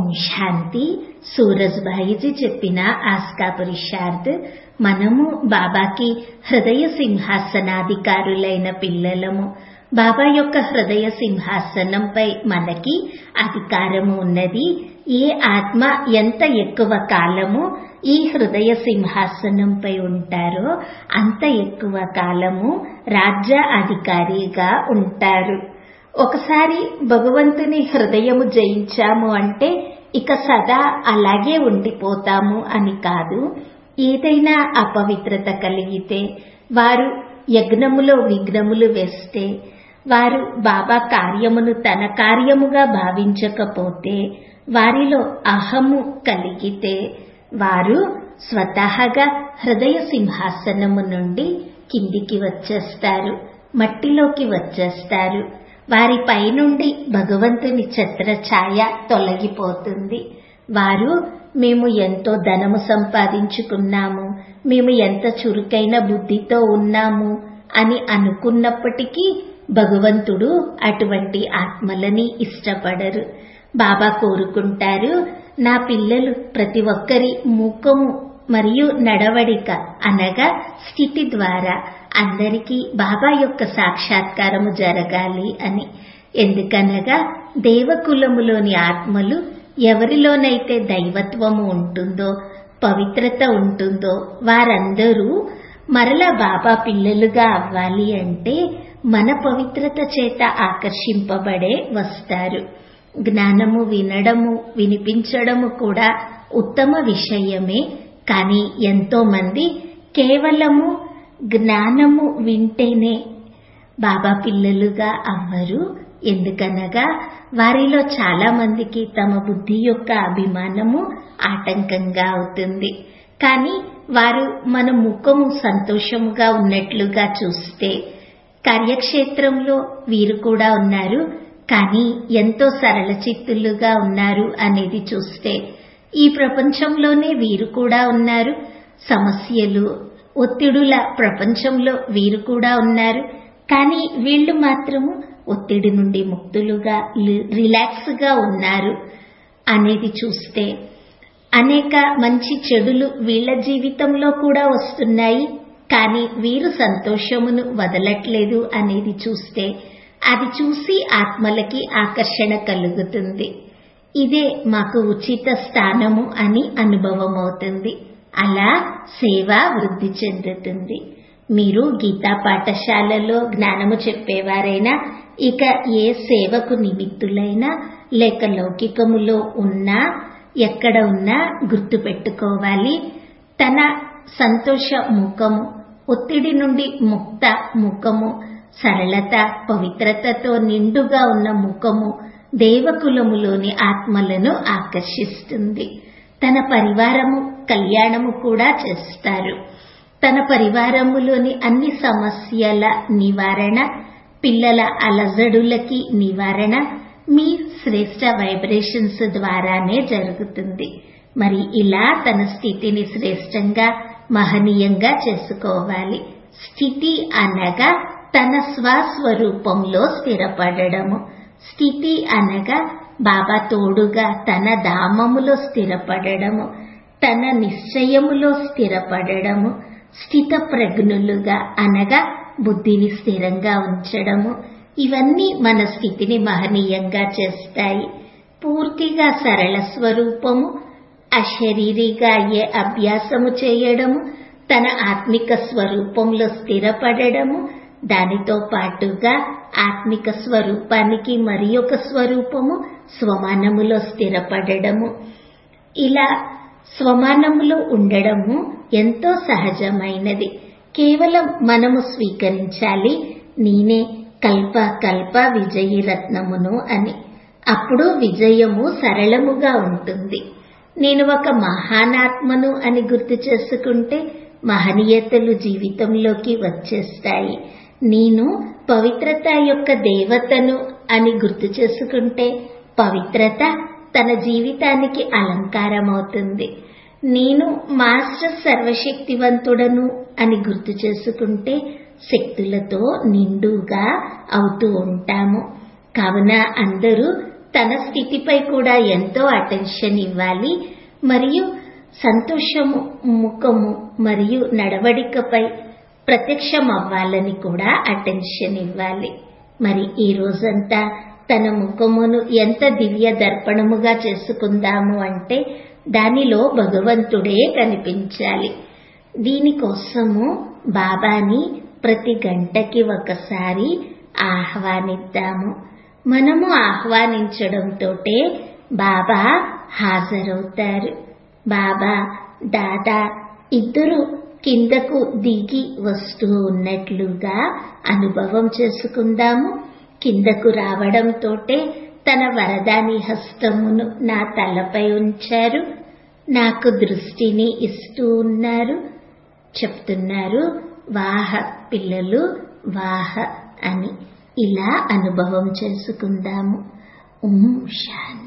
ఓం శాంతి సూరజ్భాయిజీ చెప్పిన ఆస్కా పురుషార్థ్ మనము బాబాకి హృదయ సింహాసనాధికారులైన పిల్లలము బాబా యొక్క హృదయ సింహాసనంపై మనకి అధికారము ఉన్నది ఏ ఆత్మ ఎంత ఎక్కువ కాలము ఈ హృదయ సింహాసనంపై ఉంటారో అంత ఎక్కువ కాలము రాజ్య అధికారిగా ఉంటారు ఒకసారి భగవంతుని హృదయము జయించాము అంటే ఇక సదా అలాగే ఉండిపోతాము అని కాదు ఏదైనా అపవిత్రత కలిగితే వారు యజ్ఞములో విఘ్నములు వేస్తే వారు బాబా కార్యమును తన కార్యముగా భావించకపోతే వారిలో అహము కలిగితే వారు స్వతహాగా హృదయ సింహాసనము నుండి కిందికి వచ్చేస్తారు మట్టిలోకి వచ్చేస్తారు వారి పైనుండి భగవంతుని ఛత్ర ఛాయ తొలగిపోతుంది వారు మేము ఎంతో ధనము సంపాదించుకున్నాము మేము ఎంత చురుకైన బుద్ధితో ఉన్నాము అని అనుకున్నప్పటికీ భగవంతుడు అటువంటి ఆత్మలని ఇష్టపడరు బాబా కోరుకుంటారు నా పిల్లలు ప్రతి ఒక్కరి మూకము మరియు నడవడిక అనగా స్థితి ద్వారా అందరికీ బాబా యొక్క సాక్షాత్కారము జరగాలి అని ఎందుకనగా దేవకులములోని ఆత్మలు ఎవరిలోనైతే దైవత్వము ఉంటుందో పవిత్రత ఉంటుందో వారందరూ మరల బాబా పిల్లలుగా అవ్వాలి అంటే మన పవిత్రత చేత ఆకర్షింపబడే వస్తారు జ్ఞానము వినడము వినిపించడము కూడా ఉత్తమ విషయమే కానీ ఎంతో మంది కేవలము జ్ఞానము వింటేనే బాబా పిల్లలుగా అవ్వరు ఎందుకనగా వారిలో చాలా మందికి తమ బుద్ధి యొక్క అభిమానము ఆటంకంగా అవుతుంది కానీ వారు మన ముఖము సంతోషముగా ఉన్నట్లుగా చూస్తే కార్యక్షేత్రంలో వీరు కూడా ఉన్నారు కానీ ఎంతో సరళ చిత్తులుగా ఉన్నారు అనేది చూస్తే ఈ ప్రపంచంలోనే వీరు కూడా ఉన్నారు సమస్యలు ఒత్తిడుల ప్రపంచంలో వీరు కూడా ఉన్నారు కానీ వీళ్ళు మాత్రము ఒత్తిడి నుండి ముక్తులుగా రిలాక్స్ గా ఉన్నారు అనేది చూస్తే అనేక మంచి చెడులు వీళ్ళ జీవితంలో కూడా వస్తున్నాయి కానీ వీరు సంతోషమును వదలట్లేదు అనేది చూస్తే అది చూసి ఆత్మలకి ఆకర్షణ కలుగుతుంది ఇదే మాకు ఉచిత స్థానము అని అనుభవం అవుతుంది అలా సేవ వృద్ధి చెందుతుంది మీరు గీతా పాఠశాలలో జ్ఞానము చెప్పేవారైనా ఇక ఏ సేవకు నిమిత్తులైనా లేక లౌకికములో ఉన్నా ఎక్కడ ఉన్నా గుర్తుపెట్టుకోవాలి తన సంతోష ముఖము ఒత్తిడి నుండి ముక్త ముఖము సరళత పవిత్రతతో నిండుగా ఉన్న ముఖము దేవకులములోని ఆత్మలను ఆకర్షిస్తుంది తన పరివారము కళ్యాణము కూడా చేస్తారు తన పరివారములోని అన్ని సమస్యల నివారణ పిల్లల అలజడులకి నివారణ మీ శ్రేష్ట వైబ్రేషన్స్ ద్వారానే జరుగుతుంది మరి ఇలా తన స్థితిని శ్రేష్టంగా మహనీయంగా చేసుకోవాలి స్థితి అనగా తన స్వస్వరూపంలో స్థిరపడము స్థితి అనగా బాబా తోడుగా తన ధామములో స్థిరపడము తన నిశ్చయములో స్థిరపడము స్థిత ప్రజ్ఞులుగా అనగా బుద్ధిని స్థిరంగా ఉంచడము ఇవన్నీ మన స్థితిని మహనీయంగా చేస్తాయి పూర్తిగా సరళ స్వరూపము అశరీరిగా అయ్యే అభ్యాసము చేయడము తన ఆత్మిక స్వరూపంలో స్థిరపడము దానితో పాటుగా ఆత్మిక స్వరూపానికి మరి ఒక స్వరూపము స్వమానములో స్థిరపడము ఇలా స్వమానములో ఉండడము ఎంతో సహజమైనది కేవలం మనము స్వీకరించాలి నేనే కల్ప కల్ప విజయి రత్నమును అని అప్పుడు విజయము సరళముగా ఉంటుంది నేను ఒక మహానాత్మను అని గుర్తు చేసుకుంటే మహనీయతలు జీవితంలోకి వచ్చేస్తాయి నేను పవిత్రత యొక్క దేవతను అని గుర్తు చేసుకుంటే పవిత్రత తన జీవితానికి అలంకారమవుతుంది నేను మాస్టర్ సర్వశక్తివంతుడను అని గుర్తు చేసుకుంటే శక్తులతో నిండుగా అవుతూ ఉంటాము కావున అందరూ తన స్థితిపై కూడా ఎంతో అటెన్షన్ ఇవ్వాలి మరియు సంతోషము ముఖము మరియు నడవడికపై ప్రత్యక్షం అవ్వాలని కూడా అటెన్షన్ ఇవ్వాలి మరి ఈ రోజంతా తన ముఖమును ఎంత దివ్య దర్పణముగా చేసుకుందాము అంటే దానిలో భగవంతుడే కనిపించాలి దీనికోసము బాబాని ప్రతి గంటకి ఒకసారి ఆహ్వానిద్దాము మనము ఆహ్వానించడంతోటే బాబా హాజరవుతారు బాబా దాదా ఇద్దరు కిందకు దిగి వస్తూ ఉన్నట్లుగా అనుభవం చేసుకుందాము కిందకు రావడంతోటే తన వరదాని హస్తమును నా తలపై ఉంచారు నాకు దృష్టిని ఇస్తూ ఉన్నారు చెప్తున్నారు వాహ పిల్లలు వాహ అని ఇలా అనుభవం చేసుకుందాము ఓం శాంతి